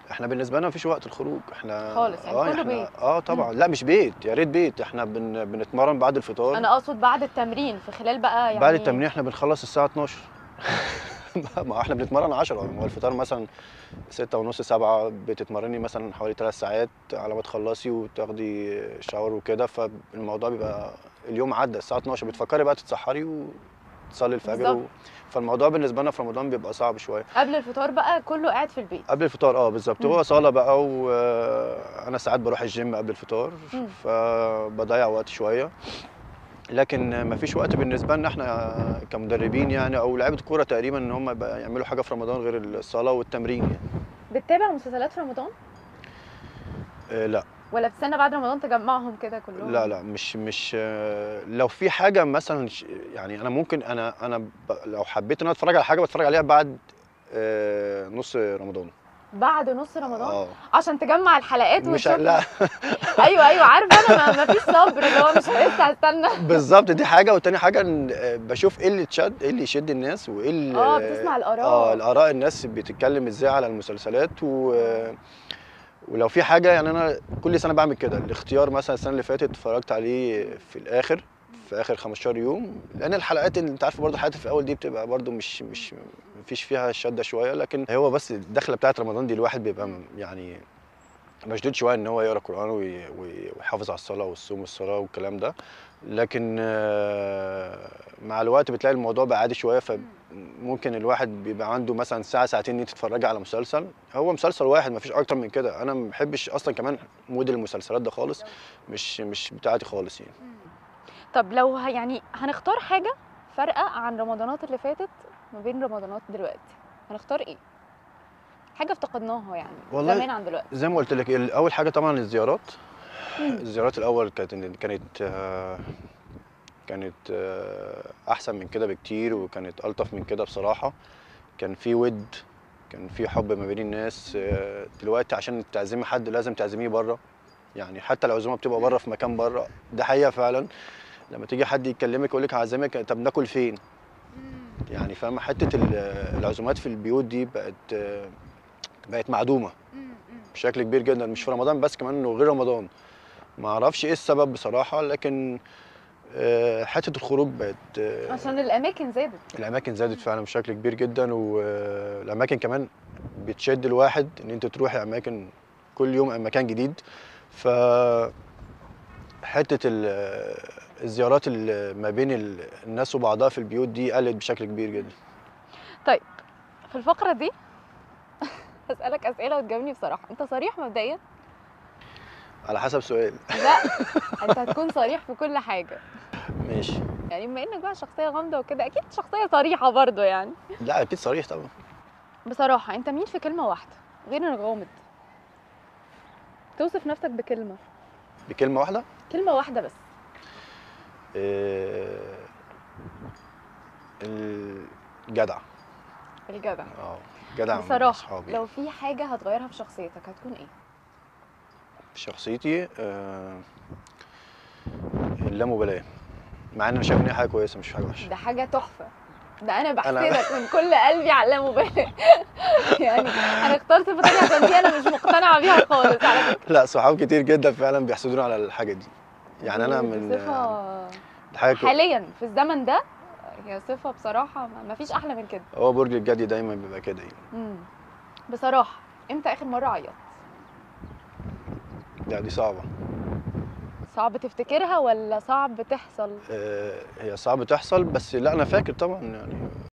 احنا بالنسبه لنا مفيش وقت الخروج احنا خالص، يعني اه كله احنا بيت. اه طبعا لا مش بيت يا ريت بيت احنا بن... بنتمرن بعد الفطار انا اقصد بعد التمرين في خلال بقى يعني بعد التمرين احنا بنخلص الساعه 12 ما احنا بنتمرن 10 ما هو الفطار مثلا 6 ونص 7 بتتمرني مثلا حوالي 3 ساعات على ما تخلصي وتاخدي شاور وكده فالموضوع بيبقى اليوم عدى الساعه 12 بتفكري بقى تتسحري وتصلي الفجر و... بالظبط. فالموضوع بالنسبه لنا في رمضان بيبقى صعب شويه قبل الفطار بقى كله قاعد في البيت قبل الفطار اه بالظبط مم. هو صاله بقى وانا ساعات بروح الجيم قبل الفطار مم. فبضيع وقت شويه لكن مفيش وقت بالنسبه لنا احنا كمدربين يعني او لعيبه كوره تقريبا ان هم يبقى يعملوا حاجه في رمضان غير الصلاه والتمرين يعني بتتابع مسلسلات في رمضان آه لا ولا بتستنى بعد رمضان تجمعهم كده كلهم لا لا مش مش آه، لو في حاجه مثلا ش- يعني انا ممكن انا انا ب- لو حبيت ان انا اتفرج على حاجه بتفرج عليها بعد آه، نص رمضان بعد نص رمضان اه عشان تجمع الحلقات مش وتشوف لا ايوه ايوه عارفه انا ما فيش صبر اللي هو مش لسه هستنى بالظبط دي حاجه وتاني حاجه إن، آه، بشوف ايه اللي تشد ايه اللي يشد الناس وايه اللي اه بتسمع الاراء اه الاراء الناس بتتكلم ازاي على المسلسلات و ولو في حاجه يعني انا كل سنه بعمل كده الاختيار مثلا السنه اللي فاتت اتفرجت عليه في الاخر في اخر 15 يوم لان الحلقات اللي انت عارف برضه الحلقات اللي في الاول دي بتبقى برضه مش مش مفيش فيها شده شويه لكن هو بس الدخله بتاعت رمضان دي الواحد بيبقى يعني مشدود شويه ان هو يقرا قران وي- وي- ويحافظ على الصلاه والصوم والصلاه والكلام ده لكن آه، مع الوقت بتلاقي الموضوع بقى عادي شويه فممكن الواحد بيبقى عنده مثلا ساعه ساعتين ان انت تتفرجي على مسلسل هو مسلسل واحد مفيش اكتر من كده انا ما بحبش اصلا كمان مود المسلسلات ده خالص مش مش بتاعتي خالص يعني طب لو ه- يعني هنختار حاجه فارقه عن رمضانات اللي فاتت ما بين رمضانات دلوقتي هنختار ايه حاجه افتقدناها يعني والله زمان عن دلوقتي زي ما قلت لك ال- اول حاجه طبعا الزيارات مم. الزيارات الاول كانت كانت آه، كانت آه، احسن من كده بكتير وكانت الطف من كده بصراحه كان في ود كان في حب ما بين الناس آه، دلوقتي عشان تعزمي حد لازم تعزميه بره يعني حتى العزومه بتبقى بره في مكان بره ده حقيقه فعلا لما تيجي حد يكلمك يقول لك هعزمك طب ناكل فين يعني فاهمه حته ال- العزومات في البيوت دي بقت آه، بقت معدومه بشكل كبير جدا مش في رمضان بس كمان وغير رمضان ما اعرفش ايه السبب بصراحه لكن آه، حته الخروج بقت آه، عشان الاماكن زادت الاماكن زادت فعلا بشكل كبير جدا والاماكن كمان بتشد الواحد ان انت تروحي اماكن كل يوم مكان جديد ف حته ال- الزيارات اللي ما بين ال- الناس وبعضها في البيوت دي قلت بشكل كبير جدا في الفقره دي هسالك اسئله وتجاوبني بصراحه انت صريح مبدئيا على حسب سؤال لا انت هتكون صريح في كل حاجه ماشي يعني بما انك بقى شخصيه غامضه وكده اكيد شخصيه صريحه برضو يعني لا اكيد صريح طبعا بصراحه انت مين في كلمه واحده غير انك غامض توصف نفسك بكلمه بكلمه واحده كلمه واحده بس آه، الجدع الجدع اه جدع من بصراحه أصحابي. لو في حاجه هتغيرها في شخصيتك هتكون ايه في شخصيتي آه، اللامبالاه مع ان انا شايف ان هي حاجه كويسه مش حاجه وحشه ده حاجه تحفه ده انا أنا- بحسدك من كل قلبي على اللامبالاه يعني انا اخترت صفه تانية عشان دي انا مش مقتنعه بيها خالص على فكره لا صحاب كتير جدا فعلا بيحسدوني على الحاجه دي يعني انا دي من صفه حاجه كو... حاليا في الزمن ده هي صفه بصراحه ما ما فيش احلى من كده هو برج الجدي دايما بيبقى كده يعني مم. بصراحه امتى اخر مره عيطت لا دي صعبه صعب تفتكرها ولا صعب تحصل آه، هي صعب تحصل بس لا انا فاكر طبعا يعني